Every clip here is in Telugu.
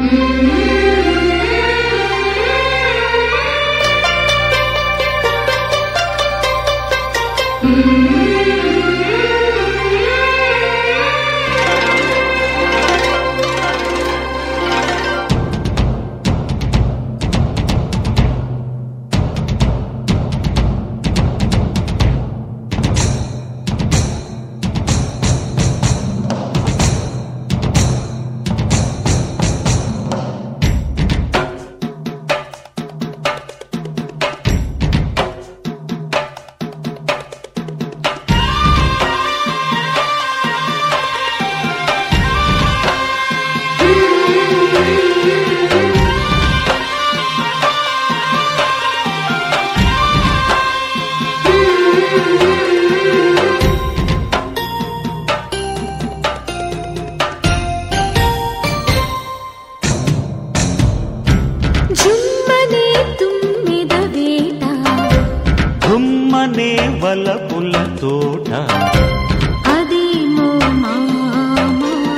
జుమ్మనే తుమ్మిద వేట గుమ్మనే వలపుల తోట అదేమో మామ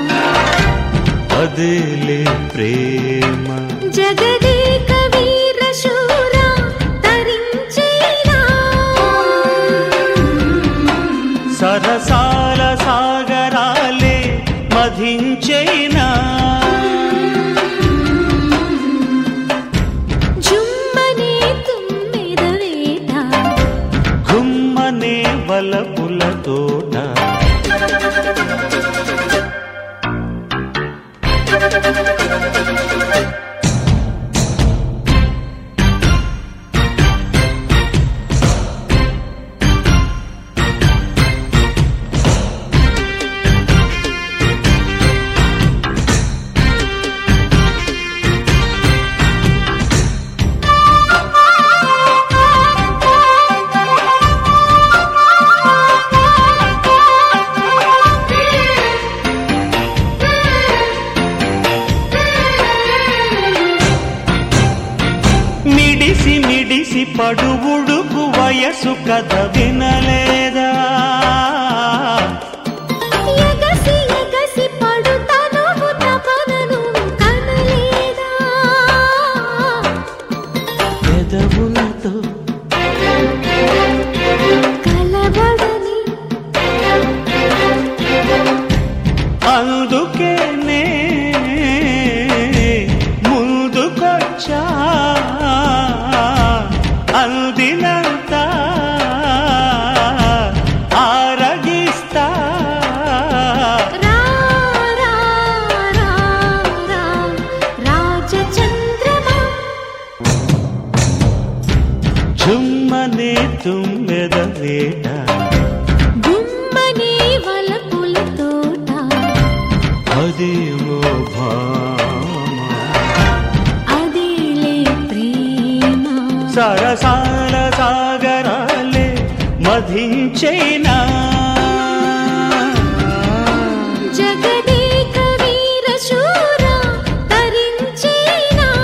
అదేలే ప్రేమ జగదేక వీర శూర తరించేనా సరసాల సాగరాలే మధించేనా జుమ్మనే తుమ్మిద వేట గుమ్మనే వలపుల తోట మిడిసి మిడిసి పడువుడుకు వయసు కథ వినలేదా ఎగసి ఎగసి పడుతాను తపనను కనలేదా పెదవులతో కలబడని అందుకేనే ముందుకొచ్చా అందినంత ఆరగిస్తా రా రా రా రా రాజచంద్రమా చుమ్మనే తుమ్మెద వేట గుమ్మనే వలపుల తోట అదేమో భామ అదేలే ప్రేమ సరసాల సాగరాలే మధించేనా జగదేక వీర శూర తరించేనా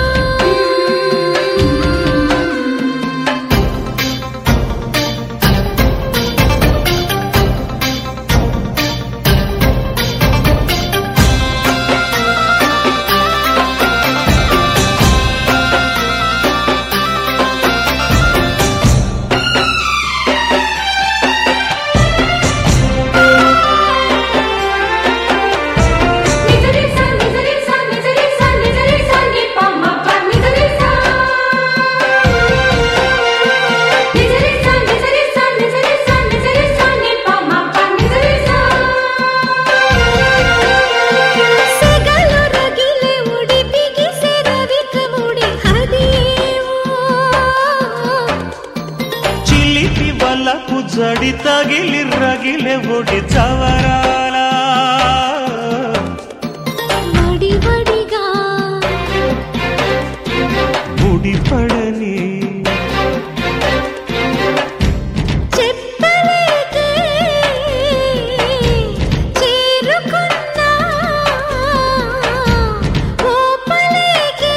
నిజరిసా నిజరిసా నిజరిసా నిజరిసా నిపమప నిజరిసా నిజరిసా నిజరిసా నిజరిసా నిజరిసా నిపమప నిజరిసా సెగలు రగిలే ఉడి బిగిసె రవికముడి హదేవో చిలిపి వలపు జడి తగిలి రగిలె ఒడి చవరాల వడివడిగా ముడిపడని చెప్పలేకే చేరుకున్నా ఓపలేకే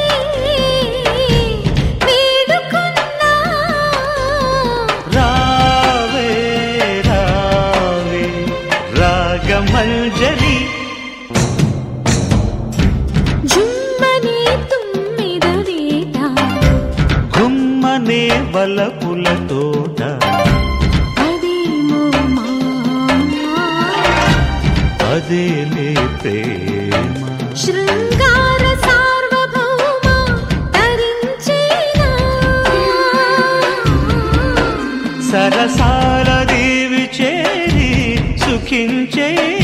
వేడుకున్నా రావే రావే రా వలపుల తోట అదేమో మాయా అదేలే ప్రేమ శృంగార సార్వభౌమ తరించేనా సరసాల దేవి చేరి సుఖించే